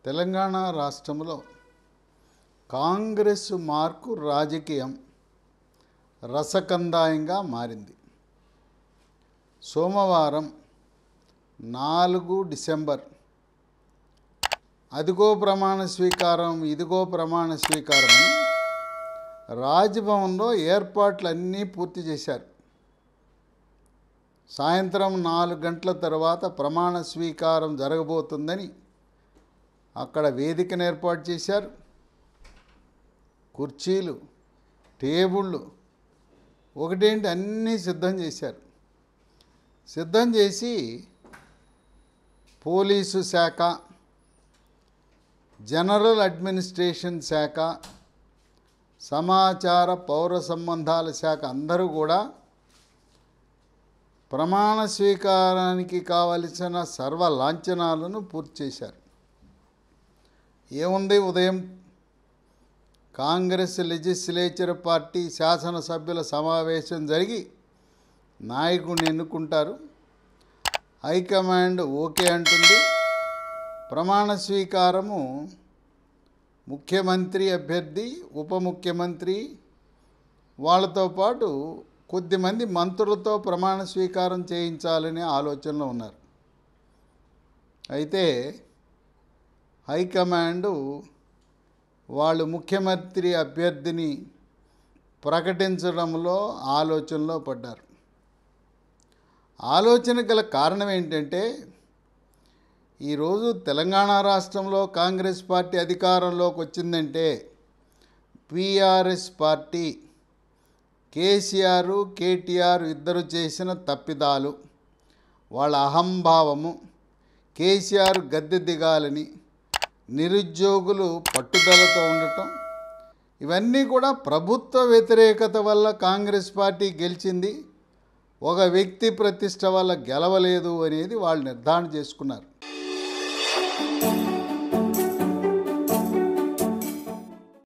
తెలంగాణ రాష్ట్రంలో కాంగ్రెస్ మార్కు రాజకీయం రసకందాయంగా మారింది సోమవారం నాలుగు డిసెంబర్ అదిగో ప్రమాణ స్వీకారం ఇదిగో ప్రమాణ స్వీకారం అని రాజ్భవన్లో ఏర్పాట్లన్నీ పూర్తి చేశారు సాయంత్రం నాలుగు గంటల తర్వాత ప్రమాణ స్వీకారం జరగబోతుందని అక్కడ వేదికను ఏర్పాటు చేశారు కుర్చీలు టేబుళ్ళు ఒకటేంటి అన్నీ సిద్ధం చేశారు సిద్ధం చేసి పోలీసు శాఖ జనరల్ అడ్మినిస్ట్రేషన్ శాఖ సమాచార పౌర సంబంధాల శాఖ అందరూ కూడా ప్రమాణ స్వీకారానికి కావలసిన సర్వ లాంఛనాలను పూర్తి చేశారు ఏముంది ఉదయం కాంగ్రెస్ లెజిస్లేచర్ పార్టీ శాసనసభ్యుల సమావేశం జరిగి నాయకుడిని ఎన్నుకుంటారు హైకమాండ్ ఓకే అంటుంది ప్రమాణ స్వీకారము ముఖ్యమంత్రి అభ్యర్థి ఉప ముఖ్యమంత్రి వాళ్ళతో పాటు కొద్దిమంది మంత్రులతో ప్రమాణ స్వీకారం చేయించాలనే ఆలోచనలో ఉన్నారు అయితే హైకమాండు వాళ్ళు ముఖ్యమంత్రి అభ్యర్థిని ప్రకటించడంలో ఆలోచనలో పడ్డారు ఆలోచన గల కారణం ఏంటంటే ఈరోజు తెలంగాణ రాష్ట్రంలో కాంగ్రెస్ పార్టీ అధికారంలోకి వచ్చిందంటే పిఆర్ఎస్ పార్టీ కేసీఆర్ కేటీఆర్ ఇద్దరు చేసిన తప్పిదాలు వాళ్ళ అహంభావము కేసీఆర్ గద్దె దిగాలని నిరుద్యోగులు పట్టుదలతో ఉండటం ఇవన్నీ కూడా ప్రభుత్వ వ్యతిరేకత వల్ల కాంగ్రెస్ పార్టీ గెలిచింది ఒక వ్యక్తి ప్రతిష్ట వల్ల గెలవలేదు అనేది వాళ్ళు నిర్ధారణ చేసుకున్నారు